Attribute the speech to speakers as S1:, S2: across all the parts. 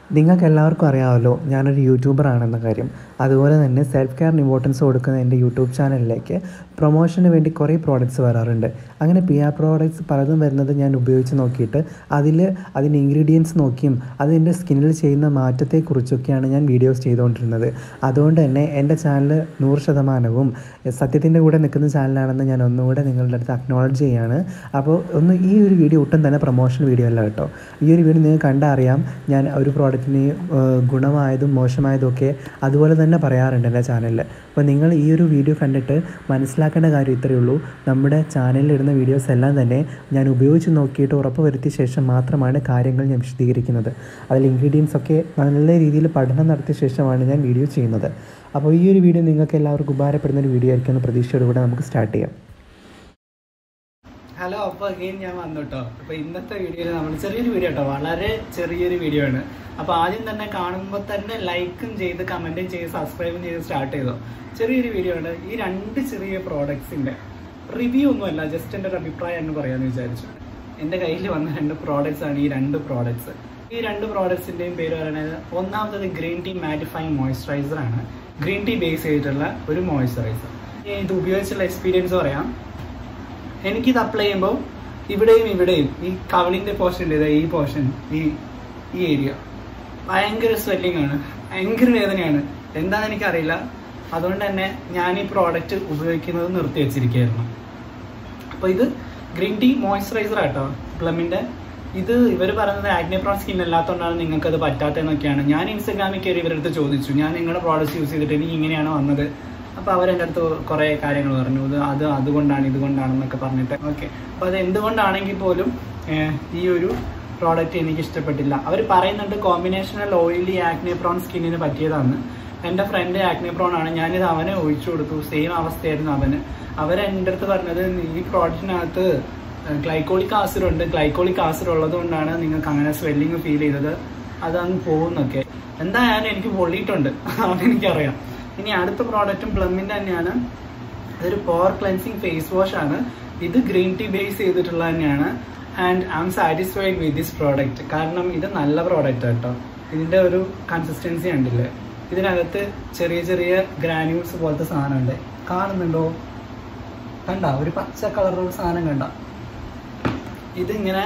S1: നിങ്ങൾക്ക് എല്ലാവർക്കും അറിയാമല്ലോ ഞാനൊരു യൂട്യൂബർ ആണെന്ന കാര്യം അതുപോലെ തന്നെ സെൽഫ് കെയറിന് ഇമ്പോർട്ടൻസ് കൊടുക്കുന്ന എൻ്റെ യൂട്യൂബ് ചാനലിലേക്ക് പ്രൊമോഷന് വേണ്ടി കുറേ പ്രോഡക്റ്റ്സ് വരാറുണ്ട് അങ്ങനെ പി ആർ പ്രോഡക്റ്റ്സ് പലതും വരുന്നത് ഞാൻ ഉപയോഗിച്ച് നോക്കിയിട്ട് അതിൽ അതിൻ്റെ ഇൻഗ്രീഡിയൻസ് നോക്കിയും അത് എൻ്റെ സ്കിന്നിൽ ചെയ്യുന്ന മാറ്റത്തെക്കുറിച്ചൊക്കെയാണ് ഞാൻ വീഡിയോസ് ചെയ്തുകൊണ്ടിരുന്നത് അതുകൊണ്ട് തന്നെ എൻ്റെ ചാനൽ നൂറ് ശതമാനവും സത്യത്തിൻ്റെ കൂടെ നിൽക്കുന്ന ചാനലാണെന്ന് ഞാൻ ഒന്നുകൂടെ നിങ്ങളുടെ അടുത്ത് അക്നോളജ് ചെയ്യാണ് അപ്പോൾ ഒന്ന് ഈ ഒരു വീഡിയോ ഒട്ടും തന്നെ പ്രൊമോഷൻ വീഡിയോ അല്ല കേട്ടോ ഈ ഒരു വീഡിയോ നിങ്ങൾക്ക് കണ്ടറിയാം ഞാൻ ഒരു പ്രോഡക്റ്റിന് ഗുണമായതും മോശമായതും ഒക്കെ അതുപോലെ തന്നെ പറയാറുണ്ട് എൻ്റെ ചാനലിൽ അപ്പോൾ നിങ്ങൾ ഈ ഒരു വീഡിയോ കണ്ടിട്ട് മനസ്സിലാക്കേണ്ട കാര്യം ഇത്രയേ ഉള്ളൂ നമ്മുടെ ചാനലിൽ ഇടുന്ന വീഡിയോസ് എല്ലാം തന്നെ ഞാൻ ഉപയോഗിച്ച് നോക്കിയിട്ട് ഉറപ്പ് വരുത്തിയ ശേഷം മാത്രമാണ് കാര്യങ്ങൾ ഞാൻ വിശദീകരിക്കുന്നത് അതിൽ ഇൻഗ്രീഡിയൻസ് ഒക്കെ നല്ല രീതിയിൽ പഠനം നടത്തിയ ശേഷമാണ് ഞാൻ വീഡിയോ ചെയ്യുന്നത് അപ്പോൾ ഈ ഒരു വീഡിയോ നിങ്ങൾക്ക് എല്ലാവർക്കും ഉപകാരപ്പെടുന്ന ഒരു വീഡിയോ ആയിരിക്കും എന്ന പ്രതീക്ഷയോടുകൂടെ നമുക്ക് സ്റ്റാർട്ട് ചെയ്യാം
S2: ഹലോ അപ്പോൾ അഗെയിൻ ഞാൻ വന്നു കേട്ടോ അപ്പോൾ ഇന്നത്തെ വീഡിയോയിൽ നമ്മൾ ചെറിയൊരു വീഡിയോ കേട്ടോ വളരെ ചെറിയൊരു വീഡിയോ ആണ് അപ്പോൾ ആദ്യം തന്നെ കാണുമ്പോൾ തന്നെ ലൈക്കും ചെയ്ത് കമൻറ്റും ചെയ്ത് സബ്സ്ക്രൈബും ചെയ്ത് സ്റ്റാർട്ട് ചെയ്തോ ചെറിയൊരു വീഡിയോ ആണ് ഈ രണ്ട് ചെറിയ പ്രോഡക്ട്സിൻ്റെ റിവ്യൂ ഒന്നുമല്ല ജസ്റ്റ് എൻ്റെ ഒരു അഭിപ്രായം എന്ന് പറയാമെന്ന് വിചാരിച്ചു എൻ്റെ കയ്യിൽ വന്ന രണ്ട് പ്രോഡക്റ്റ്സ് ആണ് ഈ രണ്ട് പ്രോഡക്ട്സ് ഈ രണ്ട് പ്രോഡക്ട്സിൻ്റെയും പേര് പറയുന്നത് ഒന്നാമത്തത് ഗ്രീൻ ടീ മാറ്റിഫൈങ് മോയ്സ്ചറൈസർ ആണ് ഗ്രീൻ ടീ ബേസ് ചെയ്തിട്ടുള്ള ഒരു മോയ്സ്ചറൈസർ ഇത് ഉപയോഗിച്ചുള്ള എക്സ്പീരിയൻസ് പറയാം എനിക്കിത് അപ്ലൈ ചെയ്യുമ്പോൾ ഇവിടെയും ഇവിടെയും ഈ കവളിൻ്റെ പോർഷൻ ഉണ്ട് ഈ പോർഷൻ ഈ ഈ ഏരിയ ഭയങ്കര സ്വെല്ലിംഗ് ആണ് ഭയങ്കര വേദനയാണ് എന്താണെന്ന് എനിക്കറിയില്ല അതുകൊണ്ട് തന്നെ ഞാൻ ഈ പ്രോഡക്റ്റ് ഉപയോഗിക്കുന്നത് നിർത്തി വെച്ചിരിക്കുകയായിരുന്നു അപ്പോൾ ഇത് ഗ്രീൻ ടീ മോയ്സ്ചറൈസർ ആട്ടോ പ്ലമിൻ്റെ ഇത് ഇവർ പറയുന്നത് ആഗ്നിപ്രോൺ സ്കിൻ അല്ലാത്തതുകൊണ്ടാണ് നിങ്ങൾക്ക് അത് പറ്റാത്തതെന്നൊക്കെയാണ് ഞാൻ ഇൻസ്റ്റാഗ്രാമിൽ കയറി ഇവരുടെ അടുത്ത് ചോദിച്ചു ഞാൻ നിങ്ങളുടെ പ്രോഡക്റ്റ് യൂസ് ചെയ്തിട്ട് എനിക്ക് ഇങ്ങനെയാണ് വന്നത് അപ്പോൾ അവരെൻ്റെ അടുത്ത് കുറേ കാര്യങ്ങൾ പറഞ്ഞു ഇത് അത് അതുകൊണ്ടാണ് ഇതുകൊണ്ടാണെന്നൊക്കെ പറഞ്ഞിട്ട് ഓക്കെ അപ്പോൾ അത് എന്തുകൊണ്ടാണെങ്കിൽ പോലും ഈ ഒരു പ്രോഡക്റ്റ് എനിക്ക് ഇഷ്ടപ്പെട്ടില്ല അവർ പറയുന്നുണ്ട് കോമ്പിനേഷണൽ ഓയിലി ആക്നെപ്രോൺ സ്കിന്നിന് പറ്റിയതാണ് എൻ്റെ ഫ്രണ്ട് ആക്നെപ്രോൺ ആണ് ഞാനിത് അവനെ ഒഴിച്ചു കൊടുത്തു സെയിം അവസ്ഥയായിരുന്നു അവന് അവർ എൻ്റെ അടുത്ത് പറഞ്ഞത് ഈ പ്രോഡക്റ്റിനകത്ത് ഗ്ലൈക്കോളിക് ആസിഡ് ഉണ്ട് ഗ്ലൈക്കോളിക് ആസിഡ് ഉള്ളത് കൊണ്ടാണ് നിങ്ങൾക്ക് അങ്ങനെ സ്വെല്ലിങ് ഫീൽ ചെയ്തത് അതങ്ങ് പോകുന്നൊക്കെ എന്തായാലും എനിക്ക് പൊള്ളിയിട്ടുണ്ട് അതെനിക്കറിയാം ഇനി അടുത്ത പ്രോഡക്റ്റും പ്ലമ്മിൻ്റെ തന്നെയാണ് ഇതൊരു പോർ ക്ലെൻസിങ് ഫേസ് വാഷ് ആണ് ഇത് ഗ്രീൻ ടീ ബേസ് ചെയ്തിട്ടുള്ള തന്നെയാണ് and I'm satisfied with this product കാരണം ഇത് നല്ല പ്രോഡക്റ്റ് കേട്ടോ ഇതിൻ്റെ ഒരു കൺസിസ്റ്റൻസി ഉണ്ടല്ലേ ഇതിനകത്ത് ചെറിയ ചെറിയ ഗ്രാന്യൂൾസ് പോലത്തെ സാധനമുണ്ട് കാണുന്നുണ്ടോ കണ്ട ഒരു പച്ച കളറുള്ള സാധനം കണ്ട ഇതിങ്ങനെ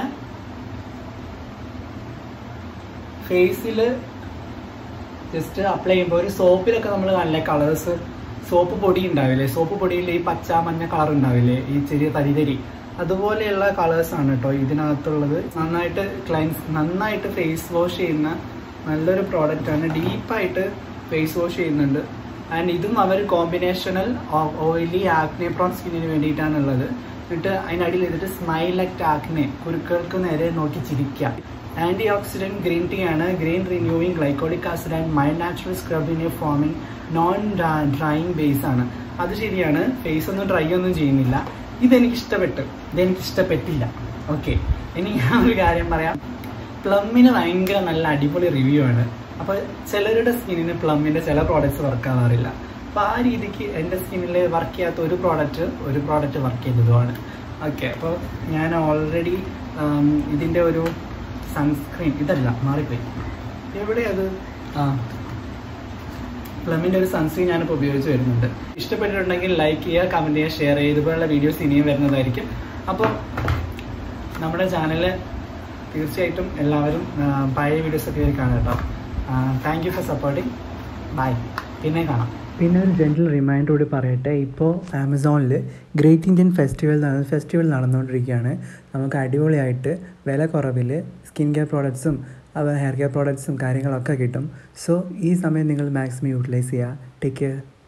S2: ഫേസിൽ ജസ്റ്റ് അപ്ലൈ ചെയ്യുമ്പോൾ ഒരു സോപ്പിലൊക്കെ നമ്മൾ നല്ല കളേഴ്സ് സോപ്പ് പൊടി ഉണ്ടാവില്ലേ സോപ്പ് പൊടിയിൽ ഈ പച്ച മഞ്ഞ കളർ ഉണ്ടാവില്ലേ ഈ ചെറിയ തരി തരി അതുപോലെയുള്ള കളേഴ്സ് ആണ് കേട്ടോ ഇതിനകത്തുള്ളത് നന്നായിട്ട് ക്ലൈൻസ് നന്നായിട്ട് ഫേസ് വാഷ് ചെയ്യുന്ന നല്ലൊരു പ്രോഡക്റ്റ് ആണ് ഡീപ്പായിട്ട് ഫേസ് വാഷ് ചെയ്യുന്നുണ്ട് ആൻഡ് ഇതും അവർ കോമ്പിനേഷണൽ ഓയിലി ആക്നെ പ്രോൺ സ്കിന്നിന് വേണ്ടിയിട്ടാണുള്ളത് എന്നിട്ട് അതിനടിയിൽ ചെയ്തിട്ട് സ്മൈൽ അറ്റ് ആക്നെ കുരുക്കൾക്ക് നേരെ നോക്കി ചിരിക്കുക ആൻറ്റി ഓക്സിഡൻറ്റ് ഗ്രീൻ ടീ ആണ് green renewing glycolic acid and mild natural സ്ക്രബിനെ ഫോമിങ് നോൺ ഡ്രൈയിങ് ബേസ് ആണ് അത് ശരിയാണ് ഫേസ് ഒന്നും ഡ്രൈ ഒന്നും ചെയ്യുന്നില്ല ഇതെനിക്ക് ഇഷ്ടപ്പെട്ടു ഇതെനിക്ക് ഇഷ്ടപ്പെട്ടില്ല ഓക്കെ ഇനി ഞാൻ ഒരു കാര്യം പറയാം പ്ലമ്മിന് ഭയങ്കര നല്ല അടിപൊളി റിവ്യൂ ആണ് അപ്പോൾ ചിലരുടെ സ്കിന്നിന് പ്ലമ്മിൻ്റെ ചില പ്രോഡക്റ്റ്സ് വർക്ക് ആവാറില്ല അപ്പോൾ ആ രീതിക്ക് എൻ്റെ സ്കിന്നിൽ വർക്ക് ചെയ്യാത്ത ഒരു പ്രോഡക്റ്റ് ഒരു പ്രോഡക്റ്റ് വർക്ക് ചെയ്തതുമാണ് ഓക്കെ അപ്പോൾ ഞാൻ ഓൾറെഡി ഇതിൻ്റെ ഒരു സൺസ്ക്രീൻ ഇതല്ല മാറിപ്പോയി എവിടെ അത് ആ പ്ലമിൻ്റെ ഒരു സൺസ്ക്രീൻ ഞാനിപ്പോൾ ഉപയോഗിച്ച് വരുന്നുണ്ട് ഇഷ്ടപ്പെട്ടിട്ടുണ്ടെങ്കിൽ ലൈക്ക് ചെയ്യുക കമൻറ്റ് ചെയ്യുക ഷെയർ ചെയ്യുക ഇതുപോലുള്ള വീഡിയോസ് ഇനിയും വരുന്നതായിരിക്കും അപ്പോൾ നമ്മുടെ ചാനൽ തീർച്ചയായിട്ടും എല്ലാവരും പഴയ വീഡിയോസ് ഒക്കെ കാണാം കേട്ടോ thank you for supporting bye പിന്നെ കാണാം
S1: പിന്നെ ഒരു ജെൻറ്റൽ റിമൈൻഡർ കൂടി പറയട്ടെ ഇപ്പോൾ ആമസോണിൽ ഗ്രേറ്റ് ഇന്ത്യൻ ഫെസ്റ്റിവൽ ഫെസ്റ്റിവൽ നടന്നുകൊണ്ടിരിക്കുകയാണ് നമുക്ക് അടിപൊളിയായിട്ട് വില കുറവിൽ സ്കിൻ കെയർ പ്രോഡക്ട്സും അതുപോലെ ഹെയർ കെയർ പ്രോഡക്ട്സും കാര്യങ്ങളൊക്കെ കിട്ടും സോ ഈ സമയം നിങ്ങൾ മാക്സിമം യൂട്ടിലൈസ് ചെയ്യുക ടേക്ക് കെയർ